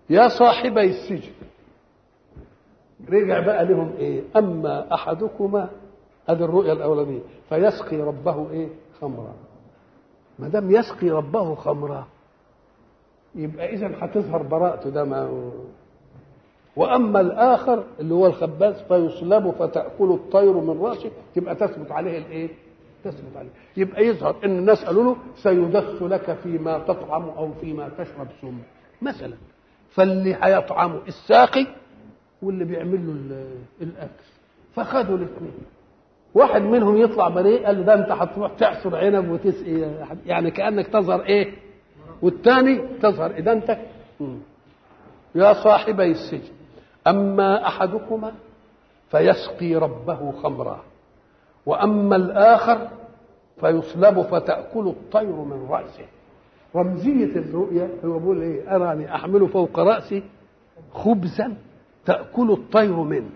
يا صاحبي السجن رجع بقى لهم ايه اما احدكما هذه الرؤيا الاولانيه فيسقي ربه ايه خمرا ما دام يسقي ربه خمرا يبقى اذا هتظهر براءته ده ما واما الاخر اللي هو الخباز فيصلب فتاكل الطير من راسه تبقى تثبت عليه الايه تثبت عليه يبقى يظهر ان الناس قالوا له سيدس لك فيما تطعم او فيما تشرب سم مثلا فاللي هيطعمه الساقي واللي بيعمل له ال- الاكل فخدوا الاثنين واحد منهم يطلع بريء قال له ده انت هتروح تعصر عنب وتسقي يعني كانك تظهر ايه والثاني تظهر ادانتك مم. يا صاحبي السجن اما احدكما فيسقي ربه خمرا واما الاخر فيصلب فتاكل الطير من راسه رمزيه الرؤيا هو بيقول ايه اراني احمل فوق راسي خبزا تاكل الطير منه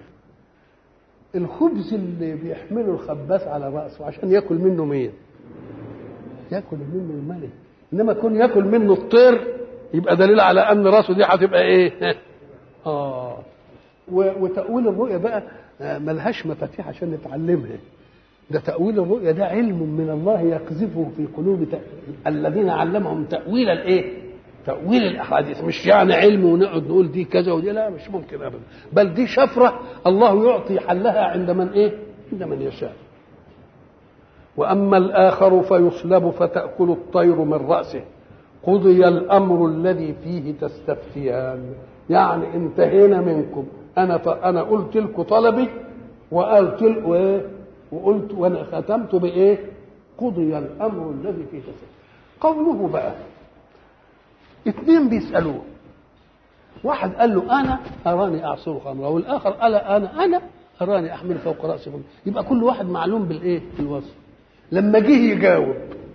الخبز اللي بيحمله الخباز على راسه عشان ياكل منه مين ياكل منه الملك انما كون ياكل منه الطير يبقى دليل على ان راسه دي هتبقى ايه اه و- وتاويل الرؤيا بقى آه، ملهاش مفاتيح عشان نتعلمها ده تاويل الرؤيا ده علم من الله يقذفه في قلوب ت... الذين علمهم تاويل الايه تاويل الاحاديث مش يعني علم ونقعد نقول دي كذا ودي لا مش ممكن ابدا بل دي شفره الله يعطي حلها عند من ايه عند من يشاء واما الاخر فيصلب فتاكل الطير من راسه قضي الامر الذي فيه تستفتيان يعني انتهينا منكم انا ف... انا قلت لكم طلبي وقلت لكم ايه وقلت وانا ختمت بايه قضي الامر الذي فيه تستفتيان قوله بقى اثنين بيسالوه واحد قال له انا اراني اعصر خمرا والاخر قال انا انا اراني احمل فوق راسي خمرا يبقى كل واحد معلوم بالايه بالوصف لما جه يجاوب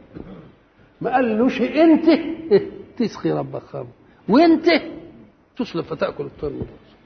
ما قالوش انت تسقي ربك خمر وانت تصلب فتاكل الطير من راسه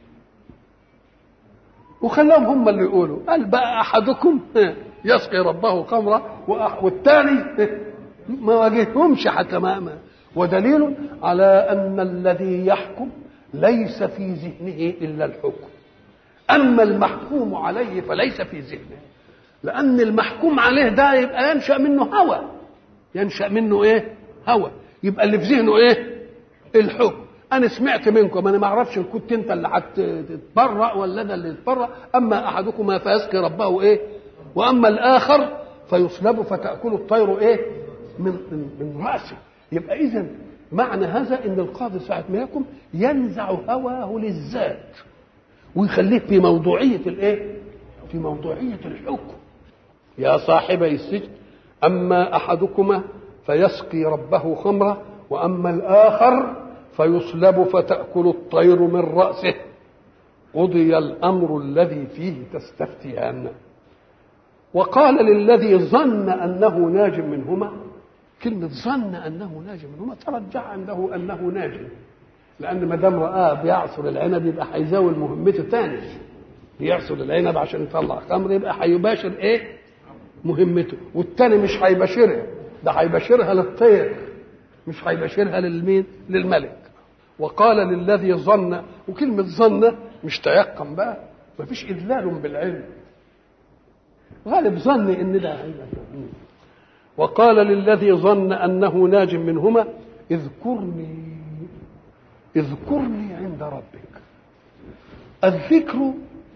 وخلاهم هم اللي يقولوا قال بقى احدكم يسقي ربه خمرا وأح- والثاني ما واجههمش حتى ما ما- ودليل على ان الذي يحكم ليس في ذهنه الا الحكم اما المحكوم عليه فليس في ذهنه لان المحكوم عليه ده يبقى ينشا منه هوى ينشا منه ايه هوى يبقى اللي في ذهنه ايه الحكم انا سمعت منكم انا ما اعرفش ان كنت انت اللي هتتبرأ ولا انا اللي اتبرأ اما احدكما فيسقي ربه ايه واما الاخر فيصلب فتاكل الطير ايه من من, من راسه يبقى اذا معنى هذا ان القاضي ساعه ما يحكم ينزع هواه للذات ويخليه في موضوعيه الايه في موضوعيه الحكم يا صاحبي السجن اما احدكما فيسقي ربه خمرا واما الاخر فيصلب فتاكل الطير من راسه قضي الامر الذي فيه تستفتيان وقال للذي ظن انه ناج منهما كلمه ظن انه ناج منهما ترجع عنده انه ناج لان ما دام راه بيعصر العنب يبقى هيزاول مهمته تاني بيعصر العنب عشان يطلع خمر يبقى هيباشر ايه مهمته والتاني مش هيباشرها ده هيباشرها للطير مش هيباشرها للمين للملك وقال للذي ظن وكلمة ظن مش تيقن بقى مفيش إذلال بالعلم غالب ظني إن ده هيبقى كده. وقال للذي ظن أنه ناج منهما اذكرني اذكرني عند ربك الذكر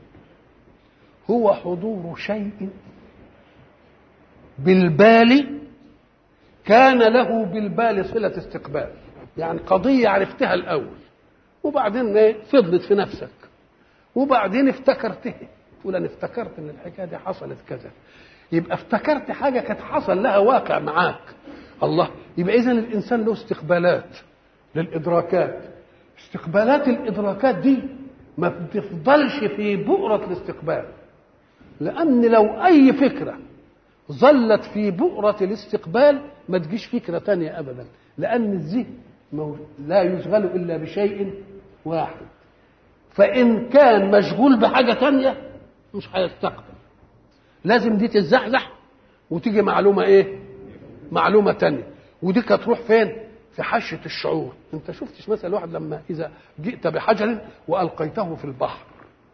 هو حضور شيء بالبال كان له بالبال صلة استقبال يعني قضية عرفتها الأول وبعدين إيه؟ فضلت في نفسك وبعدين افتكرتها تقول أنا افتكرت إن الحكاية دي حصلت كذا يبقى افتكرت حاجة كانت حصل لها واقع معاك الله يبقى إذا الإنسان له استقبالات للإدراكات استقبالات الإدراكات دي ما بتفضلش في بؤرة الاستقبال لأن لو أي فكرة ظلت في بؤرة الاستقبال ما تجيش فكرة تانية أبدا لأن الذهن مو- لا يشغل إلا بشيء واحد فإن كان مشغول بحاجة تانية مش هيستقبل لازم دي تتزحزح وتيجي معلومة إيه معلومة تانية ودي هتروح فين في حشة الشعور انت شفتش مثلا واحد لما اذا جئت بحجر والقيته في البحر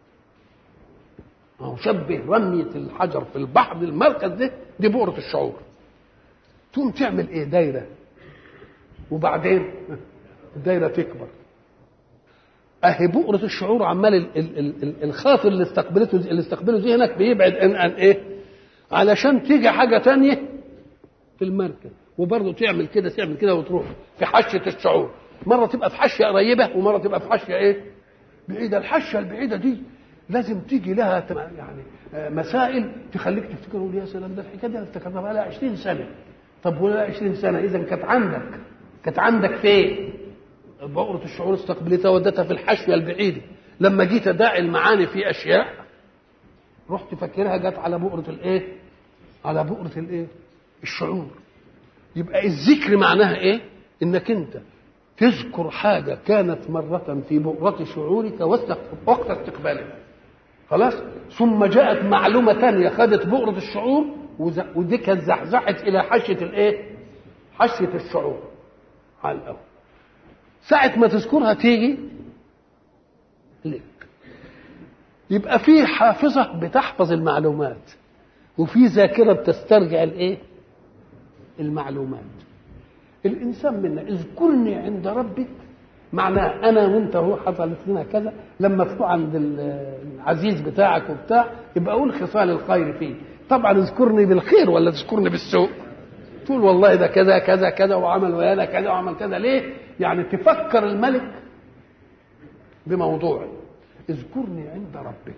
أو شبه رمية الحجر في البحر المركز ده دي بؤرة الشعور تقوم تعمل ايه دايرة وبعدين الدايرة تكبر اهي بؤرة الشعور عمال ال- ال- ال- ال- الخاطر اللي استقبلته اللي استقبله ذهنك بيبعد عن عن ايه؟ علشان تيجي حاجة تانية في المركز وبرضه تعمل كده تعمل كده وتروح في حشة الشعور مرة تبقى في حشية قريبة ومرة تبقى في حشية ايه؟ بعيدة الحشة البعيدة دي لازم تيجي لها تم- يعني آه، مسائل تخليك تفتكر تقول يا سلام ده الحكايه دي انا افتكرتها بقى لها 20 سنه طب ولا 20 سنه اذا كانت عندك كانت عندك فين؟ بؤرة الشعور استقبلتها ودتها في الحشوة البعيدة لما جيت اداعي المعاني في اشياء رحت فاكرها جت على بؤرة الايه؟ على بؤرة الايه؟ الشعور يبقى الذكر معناها ايه؟ انك انت تذكر حاجة كانت مرة في بؤرة شعورك وسط- وقت استقبالها خلاص ثم جاءت معلومة تانية خدت بؤرة الشعور وز- ودي كانت زحزحت إلى حشية الإيه؟ حشية الشعور على الأول ساعة ما تذكرها تيجي لك يبقى في حافظة بتحفظ المعلومات وفي ذاكرة بتسترجع الإيه؟ المعلومات الانسان منا اذكرني عند ربك معناه انا وانت هو حصلت لنا كذا لما تروح عند ال- العزيز بتاعك وبتاع يبقى قول خصال الخير فيه طبعا اذكرني بالخير ولا تذكرني بالسوء تقول والله ده كذا كذا كذا وعمل ويانا كذا وعمل كذا ليه يعني تفكر الملك بموضوع اذكرني عند ربك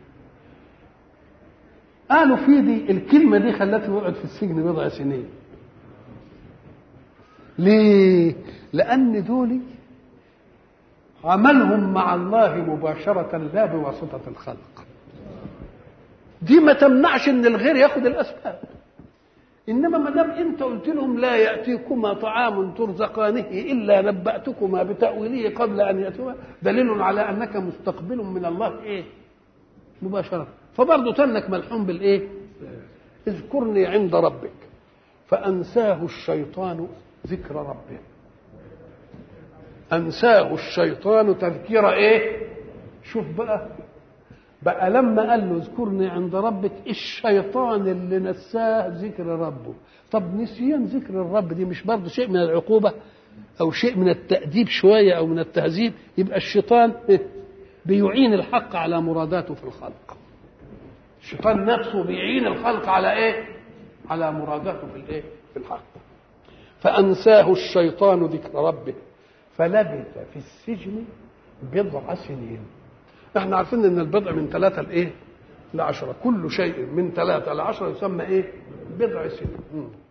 قالوا في دي الكلمه دي خلته يقعد في السجن بضع سنين ليه؟ لأن دول عملهم مع الله مباشرة لا بواسطة الخلق. دي ما تمنعش إن الغير ياخد الأسباب. إنما ما دام أنت قلت لهم لا يأتيكما طعام ترزقانه إلا نبأتكما بتأويله قبل أن يأتوا دليل على أنك مستقبل من الله إيه؟ مباشرة. فبرضه تنك ملحوم بالإيه؟ اذكرني عند ربك فأنساه الشيطان ذكر ربه أنساه الشيطان تذكير إيه شوف بقى بقى لما قال له اذكرني عند ربك الشيطان اللي نساه ذكر ربه طب نسيان ذكر الرب دي مش برضه شيء من العقوبة أو شيء من التأديب شوية أو من التهذيب يبقى الشيطان بيعين الحق على مراداته في الخلق الشيطان نفسه بيعين الخلق على ايه على مراداته في الايه في الحق فانساه الشيطان ذكر ربه فلبث في السجن بضع سنين احنا عارفين ان البضع من ثلاثة لايه لعشرة كل شيء من ثلاثة لعشرة يسمى ايه بضع سنين مم.